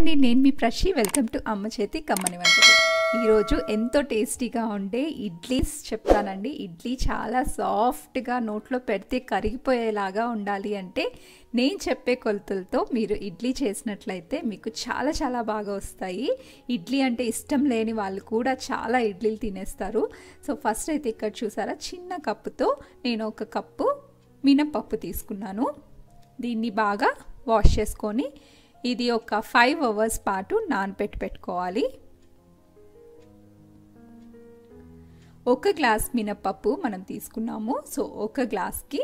అండి నేను మీ ప్రషి welcome to అమ్మ చేతి కమ్మని వంటలు ఈరోజు ఎంతో టేస్టీగా ఉండే ఇడ్లీస్ చెప్తానండి ఇడ్లీ చాలా సాఫ్ట్గా నోట్లో పెడితే కరిగిపోయేలాగా ఉండాలి అంటే నేను చెప్పే కొలతలతో మీరు ఇడ్లీ చేసినట్లయితే మీకు చాలా చాలా బాగా వస్తాయి ఇడ్లీ అంటే ఇష్టం లేని వాళ్ళు కూడా చాలా ఇడ్లీలు తినేస్తారు సో ఫస్ట్ అయితే ఇక్కడ చూసారా చిన్న కప్పుతో నేను ఒక కప్పు మినపప్పు తీసుకున్నాను దీన్ని బాగా వాష్ చేసుకొని ఇది ఒక ఫైవ్ అవర్స్ పాటు నానపెట్టి పెట్టుకోవాలి ఒక గ్లాస్ మినపప్పు మనం తీసుకున్నాము సో ఒక గ్లాస్కి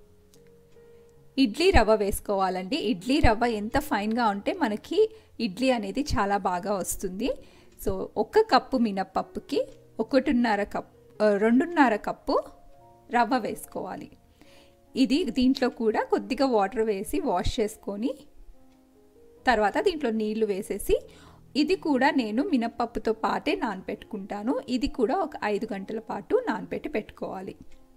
ఇడ్లీ రవ్వ వేసుకోవాలండి ఇడ్లీ రవ్వ ఎంత ఫైన్గా ఉంటే మనకి ఇడ్లీ అనేది చాలా బాగా వస్తుంది సో ఒక కప్పు మినపప్పుకి ఒకటిన్నర కప్ రెండున్నర కప్పు రవ్వ వేసుకోవాలి ఇది దీంట్లో కూడా కొద్దిగా వాటర్ వేసి వాష్ చేసుకొని తర్వాత దీంట్లో నీళ్లు వేసేసి ఇది కూడా నేను మినప్పప్పుతో పాటే నానపెట్టుకుంటాను ఇది కూడా ఒక ఐదు గంటల పాటు నానపెట్టి పెట్టుకోవాలి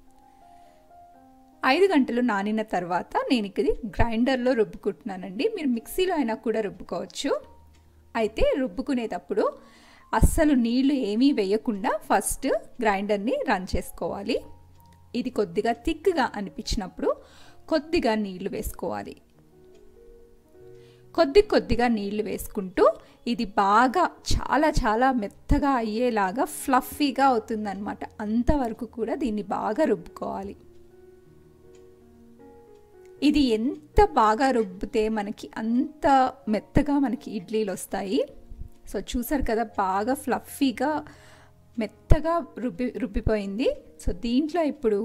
ఐదు గంటలు నానిన తర్వాత నేను ఇది గ్రైండర్లో రుబ్బుకుంటున్నానండి మీరు మిక్సీలో అయినా కూడా రుబ్బుకోవచ్చు అయితే రుబ్బుకునేటప్పుడు అస్సలు నీళ్లు ఏమీ వేయకుండా ఫస్ట్ గ్రైండర్ని రన్ చేసుకోవాలి ఇది కొద్దిగా థిక్గా అనిపించినప్పుడు కొద్దిగా నీళ్లు వేసుకోవాలి కొద్ది కొద్దిగా నీళ్లు వేసుకుంటూ ఇది బాగా చాలా చాలా మెత్తగా అయ్యేలాగా ఫ్లఫీగా అవుతుందన్నమాట అంతవరకు కూడా దీన్ని బాగా రుబ్బుకోవాలి ఇది ఎంత బాగా రుబ్బితే మనకి అంత మెత్తగా మనకి ఇడ్లీలు వస్తాయి సో చూసారు కదా బాగా ఫ్లఫీగా మెత్తగా రుబ్బి రుబ్బిపోయింది సో దీంట్లో ఇప్పుడు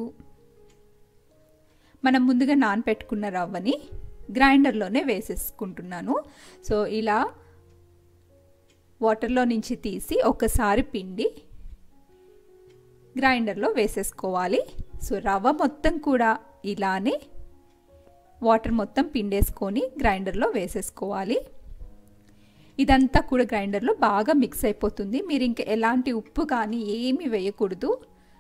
మనం ముందుగా నానపెట్టుకున్న రవ్వని గ్రైండర్లోనే వేసేసుకుంటున్నాను సో ఇలా వాటర్లో నుంచి తీసి ఒకసారి పిండి గ్రైండర్లో వేసేసుకోవాలి సో రవ్వ మొత్తం కూడా ఇలానే వాటర్ మొత్తం పిండేసుకొని గ్రైండర్లో వేసేసుకోవాలి ఇదంతా కూడా గ్రైండర్లో బాగా మిక్స్ అయిపోతుంది మీరు ఇంకా ఎలాంటి ఉప్పు కానీ ఏమీ వేయకూడదు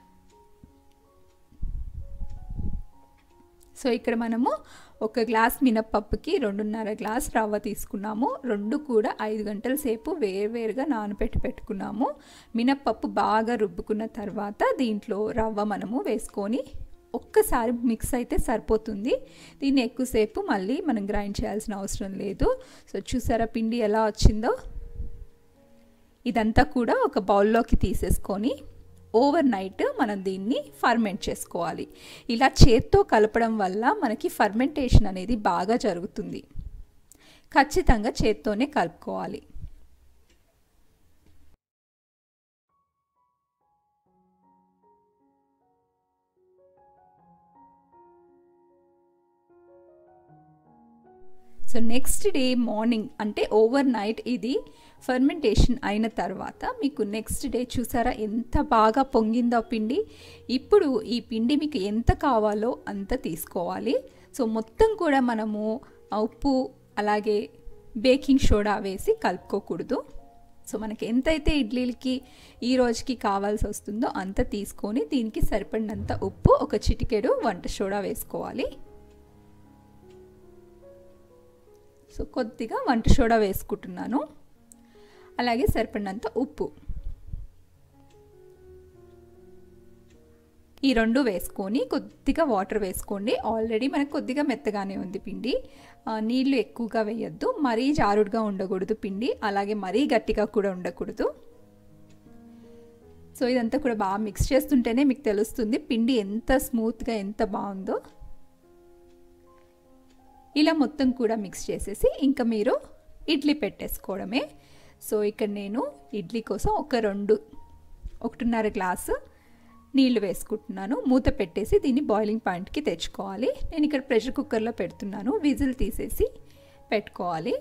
సో ఇక్కడ మనము ఒక గ్లాస్ మినప్పప్పుకి రెండున్నర గ్లాస్ రవ్వ తీసుకున్నాము రెండు కూడా ఐదు గంటల సేపు వేరువేరుగా నానబెట్టి పెట్టుకున్నాము మినప్పప్పు బాగా రుబ్బుకున్న తర్వాత దీంట్లో రవ్వ మనము వేసుకొని ఒక్కసారి మిక్స్ అయితే సరిపోతుంది దీన్ని ఎక్కువసేపు మళ్ళీ మనం గ్రైండ్ చేయాల్సిన అవసరం లేదు సో చూసారా పిండి ఎలా వచ్చిందో ఇదంతా కూడా ఒక బౌల్లోకి తీసేసుకొని ఓవర్ నైట్ మనం దీన్ని ఫర్మెంట్ చేసుకోవాలి ఇలా చేత్తో కలపడం వల్ల మనకి ఫర్మెంటేషన్ అనేది బాగా జరుగుతుంది ఖచ్చితంగా చేత్తోనే కలుపుకోవాలి సో నెక్స్ట్ డే మార్నింగ్ అంటే ఓవర్ నైట్ ఇది ఫర్మెంటేషన్ అయిన తర్వాత మీకు నెక్స్ట్ డే చూసారా ఎంత బాగా పొంగిందో పిండి ఇప్పుడు ఈ పిండి మీకు ఎంత కావాలో అంత తీసుకోవాలి సో మొత్తం కూడా మనము ఉప్పు అలాగే బేకింగ్ సోడా వేసి కలుపుకోకూడదు సో మనకి ఎంతైతే ఇడ్లీలకి ఈ రోజుకి కావాల్సి వస్తుందో అంత తీసుకొని దీనికి సరిపడినంత ఉప్పు ఒక చిటికెడు వంట సోడా వేసుకోవాలి సో కొద్దిగా వంట సోడా వేసుకుంటున్నాను అలాగే సరిపడినంత ఉప్పు ఈ రెండు వేసుకొని కొద్దిగా వాటర్ వేసుకోండి ఆల్రెడీ మనకు కొద్దిగా మెత్తగానే ఉంది పిండి నీళ్లు ఎక్కువగా వేయొద్దు మరీ జారుడుగా ఉండకూడదు పిండి అలాగే మరీ గట్టిగా కూడా ఉండకూడదు సో ఇదంతా కూడా బాగా మిక్స్ చేస్తుంటేనే మీకు తెలుస్తుంది పిండి ఎంత స్మూత్గా ఎంత బాగుందో ఇలా మొత్తం కూడా మిక్స్ చేసేసి ఇంకా మీరు ఇడ్లీ పెట్టేసుకోవడమే సో ఇక్కడ నేను ఇడ్లీ కోసం ఒక రెండు ఒకటిన్నర గ్లాసు నీళ్లు వేసుకుంటున్నాను మూత పెట్టేసి దీన్ని బాయిలింగ్ పాయింట్కి తెచ్చుకోవాలి నేను ఇక్కడ ప్రెషర్ కుక్కర్లో పెడుతున్నాను విజిల్ తీసేసి పెట్టుకోవాలి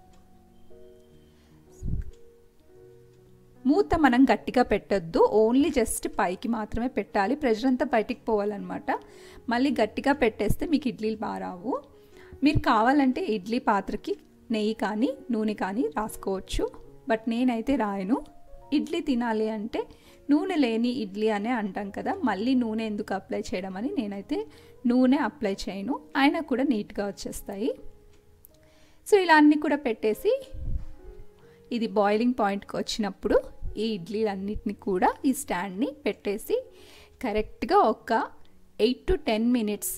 మూత మనం గట్టిగా పెట్టొద్దు ఓన్లీ జస్ట్ పైకి మాత్రమే పెట్టాలి ప్రెషర్ అంతా బయటికి పోవాలన్నమాట మళ్ళీ గట్టిగా పెట్టేస్తే మీకు ఇడ్లీలు బాగా రావు మీరు కావాలంటే ఇడ్లీ పాత్రకి నెయ్యి కానీ నూనె కానీ రాసుకోవచ్చు బట్ నేనైతే రాయను ఇడ్లీ తినాలి అంటే నూనె లేని ఇడ్లీ అనే అంటాం కదా మళ్ళీ నూనె ఎందుకు అప్లై చేయడం అని నేనైతే నూనె అప్లై చేయను అయినా కూడా నీట్గా వచ్చేస్తాయి సో ఇలా అన్నీ కూడా పెట్టేసి ఇది బాయిలింగ్ పాయింట్కి వచ్చినప్పుడు ఈ ఇడ్లీలన్నిటిని కూడా ఈ స్టాండ్ని పెట్టేసి కరెక్ట్గా ఒక eight to ten minutes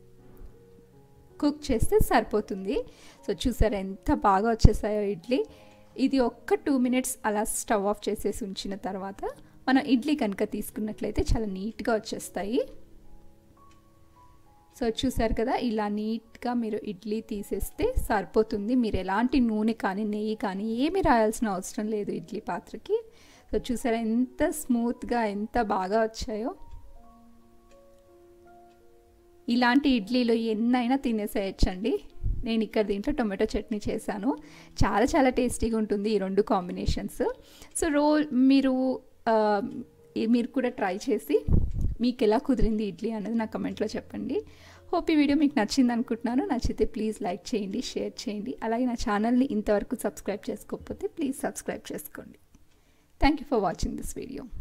cook చేస్తే సరిపోతుంది సో చూసారా ఎంత బాగా వచ్చేసాయో ఇడ్లీ ఇది ఒక్క టూ మినిట్స్ అలా స్టవ్ ఆఫ్ చేసేసి ఉంచిన తర్వాత మనం ఇడ్లీ కనుక తీసుకున్నట్లయితే చాలా నీట్గా వచ్చేస్తాయి సో చూసారు కదా ఇలా నీట్గా మీరు ఇడ్లీ తీసేస్తే సరిపోతుంది మీరు ఎలాంటి నూనె కానీ నెయ్యి కానీ ఏమి రాయాల్సిన అవసరం లేదు ఇడ్లీ పాత్రకి సో చూసారా ఎంత స్మూత్గా ఎంత బాగా వచ్చాయో ఇలాంటి ఇడ్లీలు ఎన్నైనా తినేసేయచ్చండి నేను ఇక్కడ దీంట్లో టొమాటో చట్నీ చేశాను చాలా చాలా టేస్టీగా ఉంటుంది ఈ రెండు కాంబినేషన్స్ సో రో మీరు మీరు కూడా ట్రై చేసి మీకు ఎలా కుదిరింది ఇడ్లీ అనేది నా కమెంట్లో చెప్పండి హోప్ ఈ వీడియో మీకు నచ్చింది అనుకుంటున్నాను నచ్చితే ప్లీజ్ లైక్ చేయండి షేర్ చేయండి అలాగే నా ఛానల్ని ఇంతవరకు సబ్స్క్రైబ్ చేసుకోకపోతే ప్లీజ్ సబ్స్క్రైబ్ చేసుకోండి thank you for watching this video